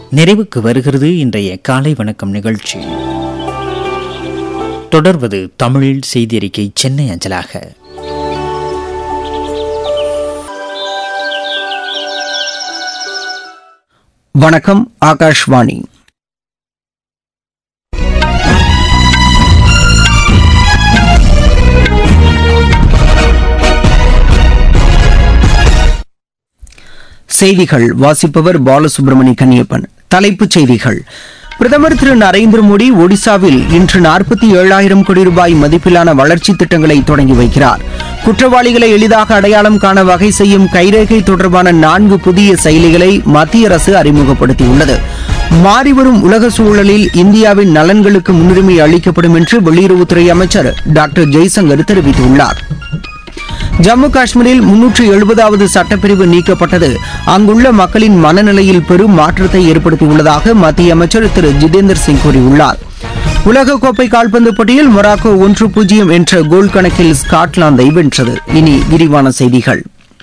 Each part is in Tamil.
நிறைவுக்கு வருகிறது இன்றைய காலை வணக்கம் நிகழ்ச்சி தொடர்வது தமிழில் செய்தியறிக்கை சென்னை அஞ்சலாக வணக்கம் ஆகாஷ்வாணி செய்திகள் வாசிப்பவர் பாலசுப்ரமணி கன்னியப்பன் தலைப்புச் செய்திகள் பிரதமர் திரு நரேந்திர மோடி ஒடிசாவில் இன்று நாற்பத்தி ஏழாயிரம் கோடி ரூபாய் மதிப்பிலான வளர்ச்சித் திட்டங்களை தொடங்கி வைக்கிறார் குற்றவாளிகளை எளிதாக அடையாளம் காண வகை செய்யும் கைரேகை தொடர்பான நான்கு புதிய செயலிகளை மத்திய அரசு அறிமுகப்படுத்தியுள்ளது மாறிவரும் உலக சூழலில் இந்தியாவின் நலன்களுக்கு முன்னுரிமை அளிக்கப்படும் என்று வெளியுறவுத்துறை அமைச்சர் டாக்டர் ஜெய்சங்கர் தெரிவித்துள்ளார் ஜம்மு காஷ்மீரில் முன்னூற்று எழுபதாவது சட்டப்பிரிவு நீக்கப்பட்டது அங்குள்ள மக்களின் மனநிலையில் பெரும் மாற்றத்தை ஏற்படுத்தியுள்ளதாக மத்திய அமைச்சர் திரு ஜிதேந்தர் சிங் கூறியுள்ளார் உலகக்கோப்பை கால்பந்து போட்டியில் மொராக்கோ ஒன்று பூஜ்ஜியம் என்ற கோல் கணக்கில் ஸ்காட்லாந்தை வென்றது இனி விரிவான செய்திகள்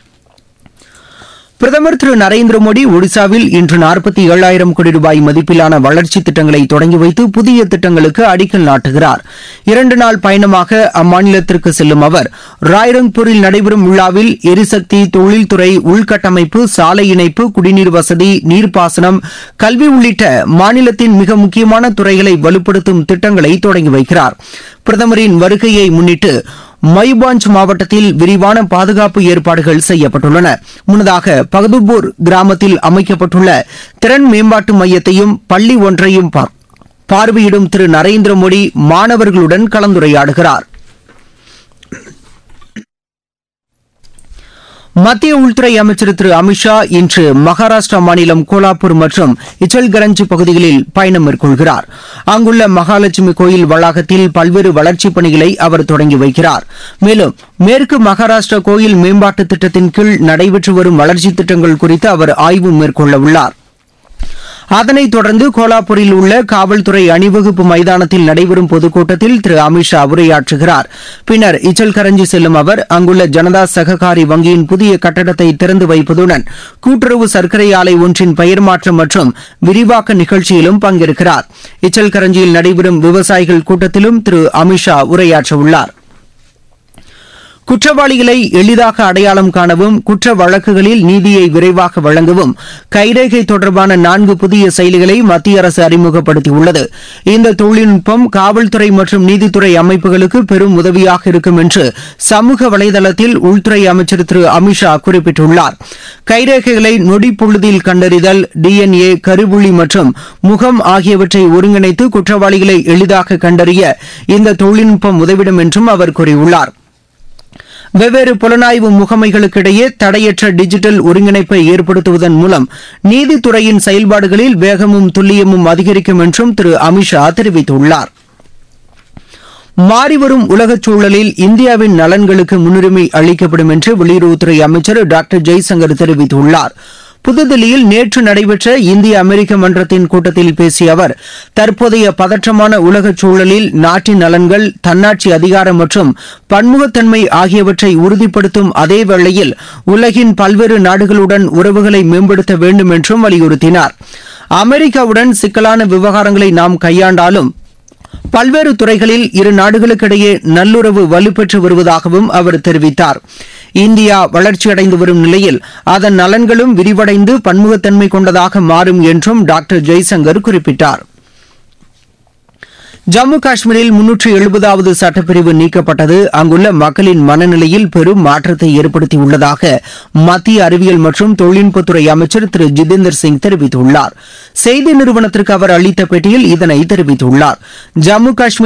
பிரதமர் திரு நரேந்திர மோடி ஒடிசாவில் இன்று நாற்பத்தி ஏழாயிரம் கோடி ரூபாய் மதிப்பிலான வளர்ச்சித் திட்டங்களை தொடங்கி வைத்து புதிய திட்டங்களுக்கு அடிக்கல் நாட்டுகிறார் இரண்டு நாள் பயணமாக அம்மாநிலத்திற்கு செல்லும் அவர் ராய்ரங்பூரில் நடைபெறும் விழாவில் எரிசக்தி தொழில்துறை உள்கட்டமைப்பு சாலை இணைப்பு குடிநீர் வசதி நீர்ப்பாசனம் கல்வி உள்ளிட்ட மாநிலத்தின் மிக முக்கியமான துறைகளை வலுப்படுத்தும் திட்டங்களை தொடங்கி வைக்கிறார் பிரதமரின் வருகையை முன்னிட்டு மைபாஞ்ச் மாவட்டத்தில் விரிவான பாதுகாப்பு ஏற்பாடுகள் செய்யப்பட்டுள்ளன முன்னதாக பகதுபூர் கிராமத்தில் அமைக்கப்பட்டுள்ள திறன் மேம்பாட்டு மையத்தையும் பள்ளி ஒன்றையும் பார்வையிடும் திரு நரேந்திர மோடி மாணவர்களுடன் கலந்துரையாடுகிறார் மத்திய உள்துறை அமைச்சர் திரு அமித்ஷா இன்று மகாராஷ்டிரா மாநிலம் கோலாப்பூர் மற்றும் இச்சல்கரஞ்ச் பகுதிகளில் பயணம் மேற்கொள்கிறார் அங்குள்ள மகாலட்சுமி கோயில் வளாகத்தில் பல்வேறு வளர்ச்சிப் பணிகளை அவர் தொடங்கி வைக்கிறார் மேலும் மேற்கு மகாராஷ்டிரா கோயில் மேம்பாட்டு திட்டத்தின் கீழ் நடைபெற்று வரும் வளர்ச்சித் திட்டங்கள் குறித்து அவர் ஆய்வு மேற்கொள்ள உள்ளார் அதனைத் தொடர்ந்து கோலாப்பூரில் உள்ள காவல்துறை அணிவகுப்பு மைதானத்தில் நடைபெறும் பொதுக்கூட்டத்தில் திரு அமித்ஷா உரையாற்றுகிறார் பின்னர் இச்சல்கரஞ்சி செல்லும் அவர் அங்குள்ள ஜனதா சககாரி வங்கியின் புதிய கட்டடத்தை திறந்து வைப்பதுடன் கூட்டுறவு சர்க்கரை ஆலை ஒன்றின் பெயர் மாற்றம் மற்றும் விரிவாக்க நிகழ்ச்சியிலும் பங்கேற்கிறார் இச்சல்கரஞ்சியில் நடைபெறும் விவசாயிகள் கூட்டத்திலும் திரு அமித்ஷா உரையாற்றவுள்ளார் குற்றவாளிகளை எளிதாக அடையாளம் காணவும் குற்ற வழக்குகளில் நீதியை விரைவாக வழங்கவும் கைரேகை தொடர்பான நான்கு புதிய செயலிகளை மத்திய அரசு அறிமுகப்படுத்தியுள்ளது இந்த தொழில்நுட்பம் காவல்துறை மற்றும் நீதித்துறை அமைப்புகளுக்கு பெரும் உதவியாக இருக்கும் என்று சமூக வலைதளத்தில் உள்துறை அமைச்சர் திரு அமித்ஷா குறிப்பிட்டுள்ளார் கைரேகைகளை நொடிப்பொழுதில் கண்டறிதல் டிஎன்ஏ கருவுளி மற்றும் முகம் ஆகியவற்றை ஒருங்கிணைத்து குற்றவாளிகளை எளிதாக கண்டறிய இந்த தொழில்நுட்பம் உதவிடும் என்றும் அவர் கூறியுள்ளார் வெவ்வேறு புலனாய்வு முகமைகளுக்கிடையே தடையற்ற டிஜிட்டல் ஒருங்கிணைப்பை ஏற்படுத்துவதன் மூலம் நீதித்துறையின் செயல்பாடுகளில் வேகமும் துல்லியமும் அதிகரிக்கும் என்றும் திரு அமித்ஷா தெரிவித்துள்ளார் மாறிவரும் உலகச் சூழலில் இந்தியாவின் நலன்களுக்கு முன்னுரிமை அளிக்கப்படும் என்று வெளியுறவுத்துறை அமைச்சர் டாக்டர் ஜெய்சங்கர் தெரிவித்துள்ளார் புதுதில்லியில் நேற்று நடைபெற்ற இந்திய அமெரிக்க மன்றத்தின் கூட்டத்தில் பேசிய அவர் தற்போதைய பதற்றமான உலகச் சூழலில் நாட்டின் நலன்கள் தன்னாட்சி அதிகாரம் மற்றும் பன்முகத்தன்மை ஆகியவற்றை உறுதிப்படுத்தும் அதே வேளையில் உலகின் பல்வேறு நாடுகளுடன் உறவுகளை மேம்படுத்த வேண்டும் என்றும் வலியுறுத்தினார் அமெரிக்காவுடன் சிக்கலான விவகாரங்களை நாம் கையாண்டாலும் பல்வேறு துறைகளில் இரு நாடுகளுக்கிடையே நல்லுறவு வலுப்பெற்று வருவதாகவும் அவர் தெரிவித்தார் இந்தியா வளர்ச்சியடைந்து வரும் நிலையில் அதன் நலன்களும் விரிவடைந்து பன்முகத்தன்மை கொண்டதாக மாறும் என்றும் டாக்டர் ஜெய்சங்கர் குறிப்பிட்டார் ஜம்மு காஷ்மீரில் முன்னூற்று எழுபதாவது சட்டப்பிரிவு நீக்கப்பட்டது அங்குள்ள மக்களின் மனநிலையில் பெரும் மாற்றத்தை ஏற்படுத்தியுள்ளதாக மத்திய அறிவியல் மற்றும் தொழில்நுட்பத்துறை அமைச்சர் திரு ஜிதேந்தர் சிங் தெரிவித்துள்ளார் செய்தி நிறுவனத்திற்கு அவர் அளித்த பேட்டியில் இதனை தெரிவித்துள்ளார் ஜம்மு காஷ்மீர்